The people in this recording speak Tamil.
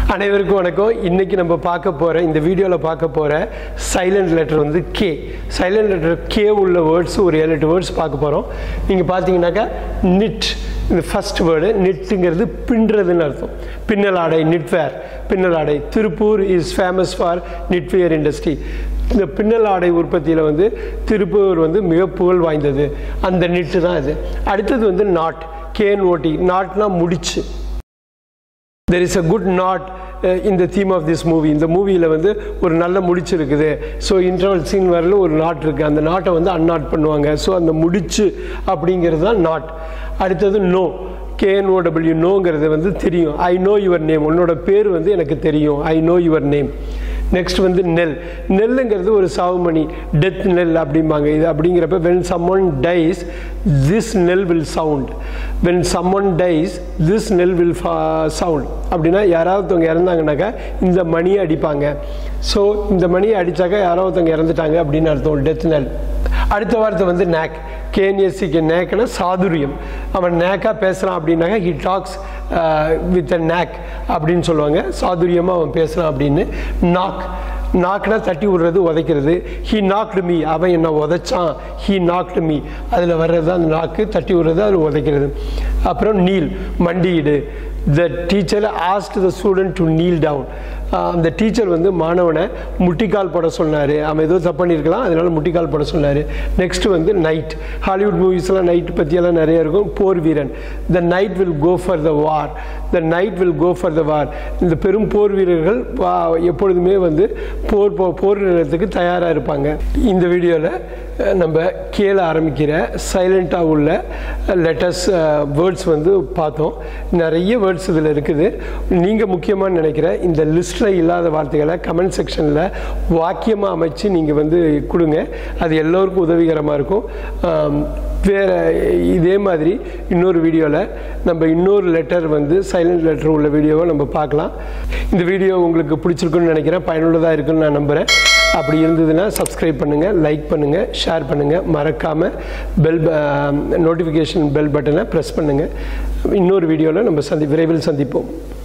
அனைவருக்கும் வணக்கம் இன்னைக்கு நம்ம பார்க்க போகிற இந்த வீடியோவில் பார்க்க போகிற சைலண்ட் லெட்டர் வந்து கே சைலண்ட் லெட்டர் கே உள்ள வேர்ட்ஸ் ஒரு ஏழு எட்டு வேர்ட்ஸ் பார்க்க போகிறோம் நீங்கள் பார்த்தீங்கன்னாக்கா நிட் இந்த ஃபர்ஸ்ட் வேர்டு நிட்டுங்கிறது பின்றதுன்னு அர்த்தம் பின்னல் ஆடை நிட்வேர் பின்னல் ஆடை Tiruppur is famous for knitwear industry இந்த பின்னல் ஆடை உற்பத்தியில் வந்து திருப்பூர் வந்து மிக புகழ் வாய்ந்தது அந்த நிட்டு தான் இது அடுத்தது வந்து நாட் கேன் ஓட்டி நாட்னா முடிச்சு there is a good knot இந்த தீம் ஆஃப் திஸ் மூவி இந்த மூவியில் வந்து ஒரு நல்ல முடிச்சு இருக்குது ஸோ இன்டர்வல் சீன் வரல ஒரு நாட் இருக்குது அந்த நாட்டை வந்து அன்நாட் பண்ணுவாங்க ஸோ அந்த முடிச்சு அப்படிங்கிறது தான் நாட் அடுத்தது நோ கேஎன்ஓடபிள்யூ நோங்கிறது வந்து தெரியும் ஐ நோ யுவர் நேம் உன்னோட பேர் வந்து எனக்கு தெரியும் I know your name next வந்து நெல் நெல்லுங்கிறது ஒரு சாவுமணி டெத் நெல் அப்படிம்பாங்க இது அப்படிங்கிறப்ப when someone dies this knell will sound when someone dies this knell will sound அப்படின்னா யாராவது ஒருத்தவங்க இறந்தாங்கனாக்கா இந்த மணியை அடிப்பாங்க ஸோ இந்த மணியை அடித்தாக்கா யாரோ ஒருத்தவங்க இறந்துட்டாங்க அப்படின்னு அர்த்தம் டெத் நெல் அடுத்த வார்த்தை வந்து நேக் கேஎன்எஸ்சிக்கு நேக்குன்னா சாதுரியம் அவன் நேக்காக பேசுகிறான் அப்படின்னாக்கா he talks with a knack அப்படின்னு சொல்லுவாங்க சாதுரியமாக அவன் பேசுகிறான் அப்படின்னு நாக் நாக்னா தட்டி விடுறது உதைக்கிறது ஹீ நாக்டு மீ அவன் என்ன உதைச்சான் ஹீ நாக்டு மீ அதில் வர்றது தான் நாக்கு தட்டி விடுறது அது உதைக்கிறது அப்புறம் நீல் மண்டியிடு the teacher asked the student to kneel down அந்த டீச்சர் வந்து மாணவனை முட்டிக்கால் போட சொன்னார் அவன் ஏதோ தப்பு பண்ணியிருக்கலாம் அதனால முட்டிக்கால் போட சொன்னார் நெக்ஸ்ட் வந்து நைட் ஹாலிவுட் மூவிஸ்லாம் நைட் பற்றியெல்லாம் நிறைய இருக்கும் போர் வீரன் the knight will go for the war the knight will go for the war இந்த பெரும் போர் வீரர்கள் எப்பொழுதுமே வந்து போர் போ போர் நிலையத்துக்கு தயாராக இருப்பாங்க இந்த வீடியோவில் நம்ம கீழே ஆரம்பிக்கிற சைலண்ட்டாக உள்ள லெட்டர்ஸ் வேர்ட்ஸ் வந்து பார்த்தோம் நிறைய வேர்ட்ஸ் இதில் இருக்குது நீங்கள் முக்கியமாக நினைக்கிற இந்த லிஸ்ட்டில் இல்லாத வார்த்தைகளை கமெண்ட் செக்ஷனில் வாக்கியமாக அமைச்சு நீங்கள் வந்து கொடுங்க அது எல்லோருக்கும் உதவிகரமாக இருக்கும் வேறு இதே மாதிரி இன்னொரு வீடியோவில் நம்ம இன்னொரு லெட்டர் வந்து சைலண்ட் லெட்டர் உள்ள வீடியோவை நம்ம பார்க்கலாம் இந்த வீடியோ உங்களுக்கு பிடிச்சிருக்குன்னு நினைக்கிறேன் பயனுள்ளதாக இருக்குன்னு நான் நம்புகிறேன் அப்படி இருந்ததுன்னா சப்ஸ்கிரைப் பண்ணுங்கள் லைக் பண்ணுங்கள் ஷேர் பண்ணுங்கள் மறக்காமல் பெல் நோட்டிஃபிகேஷன் பெல் பட்டனை ப்ரெஸ் பண்ணுங்கள் இன்னொரு வீடியோவில் நம்ம சந்தி விரைவில் சந்திப்போம்